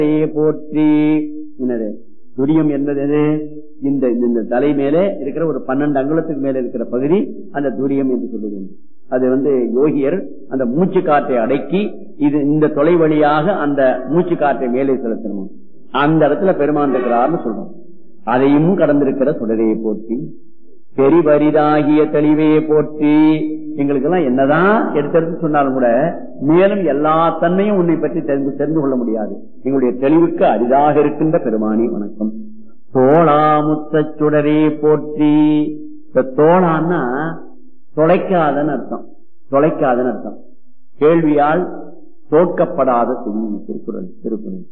போற்றி என்னது துரியம் என்பது எது? இந்த இந்த தலை மேலே இருக்கிற ஒரு பன்னெண்டு அங்குலத்துக்கு மேல இருக்கிற பகுதி அந்த துரியம் என்று சொல்லுவோம் அது வந்து யோகியர் அந்த மூச்சு காற்றை அடக்கி இது இந்த தொலை வழியாக அந்த மூச்சு காற்றை மேலே செலுத்தணும் அந்த இடத்துல பெருமான் இருக்கிறார்னு சொல்றோம் அதையும் கடந்திருக்கிற சுடரையை போற்றி பெரிவரிதாகிய தெளிவையை போற்றி எங்களுக்கு எல்லாம் என்னதான் எடுத்தெடுத்து சொன்னாலும் கூட மேலும் எல்லா தன்மையும் உன்னை பற்றி தெரிந்து தெரிந்து கொள்ள முடியாது எங்களுடைய தெளிவுக்கு அரிதாக இருக்கின்ற பெருமானி வணக்கம் தோளாமுத்த சுடரே போற்றி இந்த தோளான்னா தொலைக்காதன்னு அர்த்தம் தொலைக்காதன்னு அர்த்தம் கேள்வியால் தோற்கப்படாத துணி திருக்குறள் திருக்குறள்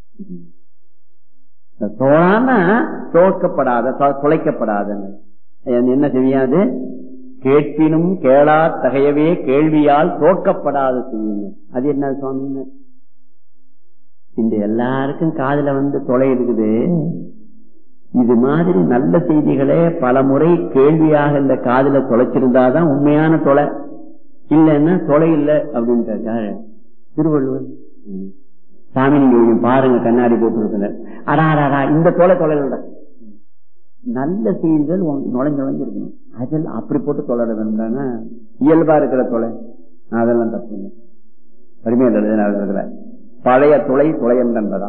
இந்த தோளான்னா தோற்கப்படாத தொ- தொலைக்கப்படாதன்னு என்ன செய்யாது கேட்பினும் கேளா தகையவே கேள்வியால் தோற்கப்படாத செய்யுங்க அது என்ன சுவாமி இந்த எல்லாருக்கும் காதுல வந்து தொலை இருக்குது இது மாதிரி நல்ல செய்திகளே பல முறை கேள்வியாக இந்த காதுல தொலைச்சிருந்தாதான் உண்மையான தொலை இல்லைன்னா தொலை இல்லை அப்படின்ட்டாரு யாரு திருவள்ளுவர் ம். சாமி நீங்க கொஞ்சம் பாருங்க கண்ணாடி போட்டு அடா அடா இந்த தொலை தொலைல நல்ல செய்திகள் உன் நுழைஞ்சு நுழைஞ்சு இருக்கணும் அதெல்லாம் அப்படி போட்டு தொலைட வேண்டாம்னா இயல்பா இருக்கிற தொலை அதெல்லாம் தப்பு இல்லை வறுமையில் எழுதின பழைய துளை துளை என்பதா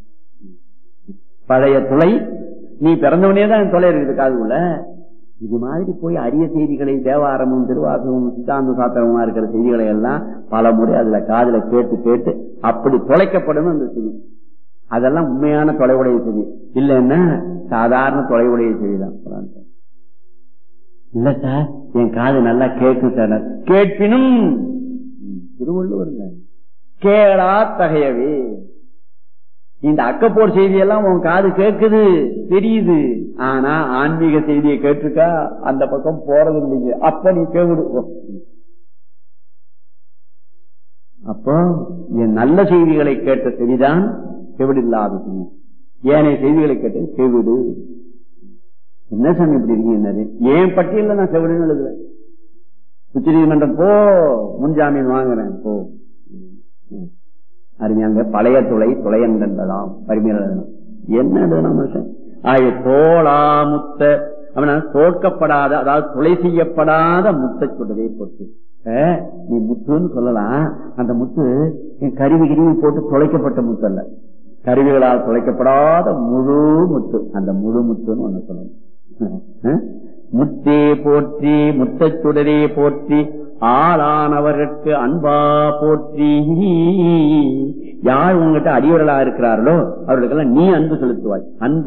பழைய துளை நீ பிறந்தவனே தான் தொலை இருக்குது காதுக்குள்ள இது மாதிரி போய் அரிய செய்திகளை தேவாரமும் திருவாசகமும் சித்தாந்த சாத்திரமா இருக்கிற செய்திகளை எல்லாம் பல முறை அதுல காதுல கேட்டு கேட்டு அப்படி தொலைக்கப்படும் அந்த செய்தி அதெல்லாம் உண்மையான தொலைவுடைய செய்தி இல்லைன்னா சாதாரண தொலைவுடைய செய்திதான் குரான் சார். இல்ல சார் என் காது நல்லா கேட்கும் சார் கேட்பினும் திருவள்ளுவருங்க கேளா தகையவே இந்த அக்கப்போர் செய்தியெல்லாம் உன் காது கேக்குது தெரியுது ஆனா ஆன்மீக செய்தியை கேட்டிருக்கா அந்த பக்கம் போறது இல்லைங்க அப்ப நீ கேவிடு அப்போ என் நல்ல செய்திகளை கேட்ட செவிதான் செவிடில்லாத செவி ஏனைய செய்திகளை கேட்டது செவிடு என்ன சாமி இப்படி இருக்கீங்க என்னது ஏன் பட்டியல நான் செவிடுன்னு எழுதுறேன் உச்ச நீதிமன்றம் போ முன்ஜாமீன் வாங்குறேன் போ ம். அருமையாங்க பழைய துளை துளை என்பதாம் பரிமையில் எழுதணும் என்ன எழுதணும் மனுஷன் ஆகிய தோளாமுத்த அவன தோற்கப்படாத அதாவது துளை செய்யப்படாத முத்தை சொல்றதே போட்டு அஹ், நீ முத்துன்னு சொல்லலாம் அந்த முத்து என் கருவி கிருவி போட்டு துளைக்கப்பட்ட முத்து அல்ல கருவிகளால் துளைக்கப்படாத முழு முத்து அந்த முழு முத்துன்னு ஒண்ணு சொல்லணும் அஹ், முத்தே போற்றி முத்தச் சுடரே போற்றி ஆளானவர்களுக்கு அன்பா போற்றி யார் உங்ககிட்ட அடியவர்களா இருக்கிறார்களோ அவர்களுக்கெல்லாம் நீ அன்பு செலுத்துவாய் அன்பு